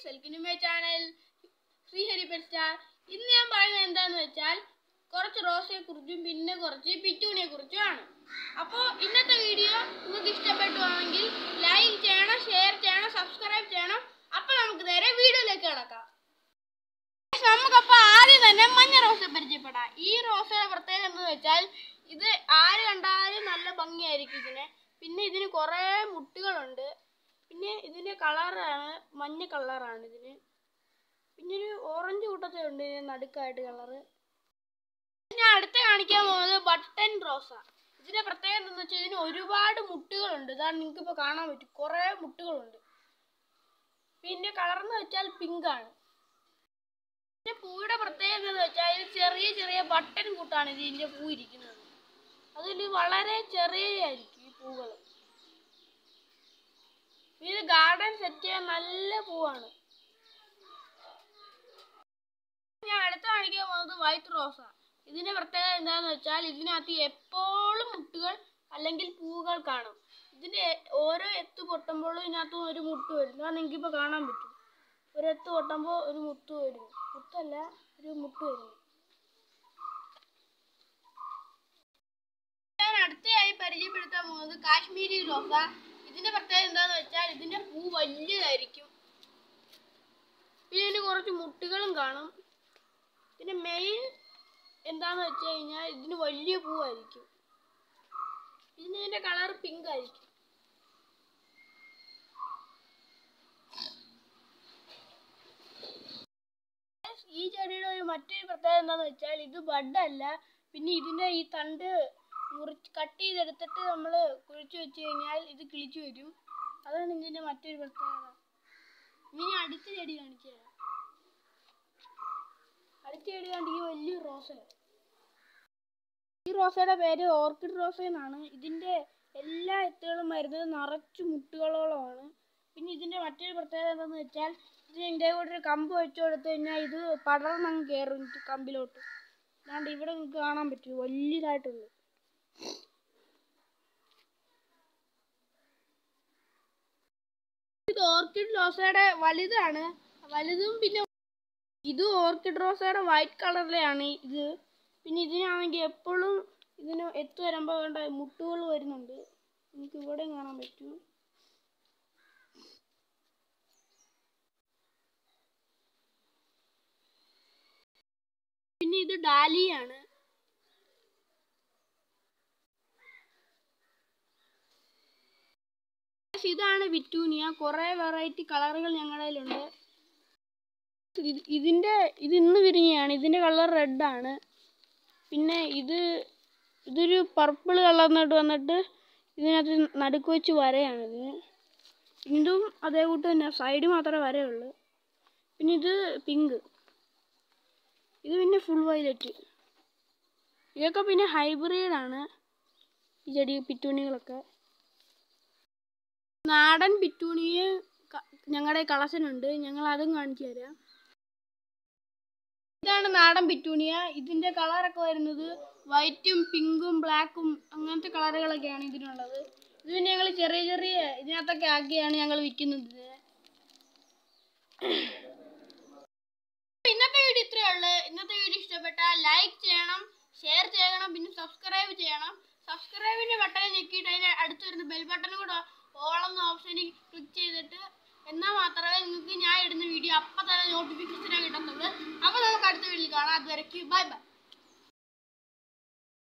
guys welcome to my channel Sreehari പെസ്റ്റാർ ഇന്ന് ഞാൻ പറയുന്നത് എന്താന്ന് വെച്ചാൽ കുറച്ച് റോസയെ കുറിച്ചും പിന്നെ കുറച്ച് പിറ്റൂണിയെ കുറിച്ചുമാണ് അപ്പോൾ ഇന്നത്തെ വീഡിയോ നിങ്ങൾക്ക് ഇഷ്ടപ്പെട്ടുവാണെങ്കിൽ ലൈക്ക് ചെയ്യണം ഷെയർ ചെയ്യണം സബ്സ്ക്രൈബ് ചെയ്യണം അപ്പോൾ നമുക്ക് നേരെ വീഡിയോയിലേക്ക് കിടക്കാം നമുക്കപ്പോൾ ആദ്യം തന്നെ മഞ്ഞ റോസയെ പരിചയപ്പെടാം ഈ റോസയുടെ പ്രത്യേകത എന്ന് വെച്ചാൽ ഇത് ആര് കണ്ടാലും നല്ല ഭംഗിയായിരിക്കും ഇതിന് പിന്നെ ഇതിന് കുറേ മുട്ടുകളുണ്ട് പിന്നെ ഇതിന്റെ കളറാണ് മഞ്ഞ കളറാണ് ഇതിന് പിന്നെ ഒരു ഓറഞ്ച് കൂട്ടത്തെ ഉണ്ട് ഇതിന് നടുക്കായിട്ട് കളറ് ഞാൻ അടുത്ത കാണിക്കാൻ പോകുന്നത് ബട്ടൺ റോസ ഇതിന്റെ പ്രത്യേകത എന്താണെന്ന് വെച്ചാൽ ഇതിന് ഒരുപാട് മുട്ടുകളുണ്ട് ഇതാണ് നിങ്ങൾക്ക് ഇപ്പോൾ കാണാൻ പറ്റും കുറേ മുട്ടുകളുണ്ട് പിന്നെ കളർ എന്ന് വെച്ചാൽ പിങ്ക് ആണ് പിന്നെ പൂയുടെ പ്രത്യേകത എന്ന് വെച്ചാൽ ഇത് ചെറിയ ചെറിയ ബട്ടൺ കൂട്ടാണ് ഇതിന്റെ പൂ ഇരിക്കുന്നത് അതിൽ വളരെ ചെറിയതായിരിക്കും ഈ പൂകൾ ഇത് ഗാർഡൻ സെറ്റ് ചെയ്യാൻ നല്ല പൂവാണ് ഞാൻ അടുത്ത കാണിക്കാൻ പോകുന്നത് വൈറ്റ് റോസ ഇതിന്റെ പ്രത്യേകത എന്താന്ന് വെച്ചാൽ ഇതിനകത്ത് എപ്പോഴും മുട്ടുകൾ അല്ലെങ്കിൽ പൂവുകൾ കാണും ഇതിന്റെ ഓരോ എത്ത് പൊട്ടുമ്പോഴും ഇതിനകത്ത് ഒരു മുട്ട് വരും അതാണ് എനിക്കിപ്പോൾ കാണാൻ പറ്റും ഒരു എത്ത് പൊട്ടുമ്പോൾ ഒരു മുട്ട് വരും മുത്തല്ല ഒരു മുട്ട് വരും ഞാൻ അടുത്തയായി പരിചയപ്പെടുത്താൻ പോകുന്നത് കാശ്മീരി റോസ ഇതിന്റെ പ്രത്യേകത എന്താന്ന് വെച്ചാൽ ഇതിന്റെ പൂ വലിയതായിരിക്കും പിന്നെ ഇതിന് കുറച്ച് മുട്ടുകളും കാണും പിന്നെ മെയിൻ എന്താന്ന് വെച്ച് കഴിഞ്ഞാൽ ഇതിന് വലിയ പൂവായിരിക്കും പിന്നെ ഇതിന്റെ കളർ പിങ്ക് ആയിരിക്കും ഈ ചെടിയുടെ ഒരു മറ്റൊരു പ്രത്യേകത എന്താന്ന് വെച്ചാൽ ഇത് ബഡല്ല പിന്നെ ഇതിന്റെ ഈ തണ്ട് മുറിച്ച് കട്ട് ചെയ്തെടുത്തിട്ട് നമ്മൾ കുഴിച്ചു വെച്ച് കഴിഞ്ഞാൽ ഇത് കിളിച്ചു വരും അതാണ് ഇതിന്റെ മറ്റൊരു പ്രത്യേകത ഇനി ഞാൻ അടുത്ത ചെടി കാണിച്ചു തരാം അടുത്ത ചെടി കണ്ട് ഈ വലിയ റോസ ഈ റോസയുടെ പേര് ഓർക്കിഡ് റോസ എന്നാണ് ഇതിന്റെ എല്ലാ എത്തുകളും വരുന്നത് നിറച്ചു മുട്ടുകളോളമാണ് പിന്നെ ഇതിന്റെ മറ്റൊരു പ്രത്യേകത എന്താണെന്ന് വെച്ചാൽ ഇതിന് ഇതിൻ്റെ കൂടെ ഒരു കമ്പ് വെച്ച് കൊടുത്തു കഴിഞ്ഞാൽ ഇത് പടർന്നങ്ങ് കയറും ഇത് കമ്പിലോട്ട് അല്ലാണ്ട് ഇവിടെ നിങ്ങൾക്ക് കാണാൻ പറ്റും വലിയതായിട്ടുള്ളൂ ഇത് ഓർക്കിഡ് റോസയുടെ വലുതാണ് വലുതും പിന്നെ ഇത് ഓർക്കിഡ് റോസയുടെ വൈറ്റ് കളറിലെയാണ് ഇത് പിന്നെ ഇതിനാണെങ്കിൽ എപ്പോഴും ഇതിന് എത്തു വരുമ്പോൾ വേണ്ട മുട്ടുകൾ വരുന്നുണ്ട് നിങ്ങൾക്ക് ഇവിടെ കാണാൻ പറ്റും പിന്നെ ഇത് ഡാലിയാണ് ഇതാണ് വിറ്റൂനിയ കുറേ വെറൈറ്റി കളറുകൾ ഞങ്ങളുടെ കയ്യിലുണ്ട് ഇത് ഇതിൻ്റെ ഇത് ഇന്ന് വിരിഞ്ഞതാണ് ഇതിൻ്റെ കളർ റെഡ് ആണ് പിന്നെ ഇത് ഇതൊരു പർപ്പിൾ കളർന്നിട്ട് വന്നിട്ട് ഇതിനകത്ത് നടുക്ക് വെച്ച് വരയാണ് ഇതിന് ഇതും അതേ കൂട്ട് തന്നെ സൈഡ് മാത്രമേ വരയുള്ളൂ പിന്നെ ഇത് പിങ്ക് ഇത് പിന്നെ ഫുൾ വയലറ്റ് ഇതൊക്കെ പിന്നെ ഹൈബ്രിഡ് ആണ് ഈ ചെടി പിറ്റൂണികളൊക്കെ നാടൻ പിറ്റൂണിയ ഞങ്ങളുടെ കളക്ഷൻ ഉണ്ട് ഞങ്ങൾ അതും കാണിച്ചു തരാം ഇതാണ് നാടൻ പിറ്റൂണിയ ഇതിന്റെ കളറൊക്കെ വരുന്നത് വൈറ്റും പിങ്കും ബ്ലാക്കും അങ്ങനത്തെ കളറുകളൊക്കെയാണ് ഇതിനുള്ളത് ഇത് പിന്നെ ഞങ്ങൾ ചെറിയ ചെറിയ ഇതിനകത്തൊക്കെ ആക്കിയാണ് ഞങ്ങൾ വിൽക്കുന്നത് ഇന്നത്തെ വീഡിയോ ഇത്രയേ ഉള്ളൂ ഇന്നത്തെ വീഡിയോ ഇഷ്ടപ്പെട്ടാൽ ലൈക്ക് ചെയ്യണം ഷെയർ ചെയ്യണം പിന്നെ സബ്സ്ക്രൈബ് ചെയ്യണം സബ്സ്ക്രൈബിന്റെ ബട്ടൺ ഞെക്കിയിട്ട് അതിന് അടുത്ത് വരുന്ന ബെൽ ബട്ടൺ കൂടെ ഓളെന്ന ഓപ്ഷനിൽ ക്ലിക്ക് ചെയ്തിട്ട് എന്നാൽ മാത്രമേ നിങ്ങൾക്ക് ഞാൻ ഇടുന്ന വീഡിയോ അപ്പം തന്നെ നോട്ടിഫിക്കേഷനാണ് കിട്ടുന്നത് അപ്പോൾ നമുക്ക് അടുത്ത വീഡിയോയിൽ കാണാം അതുവരയ്ക്ക് ബൈ ബൈ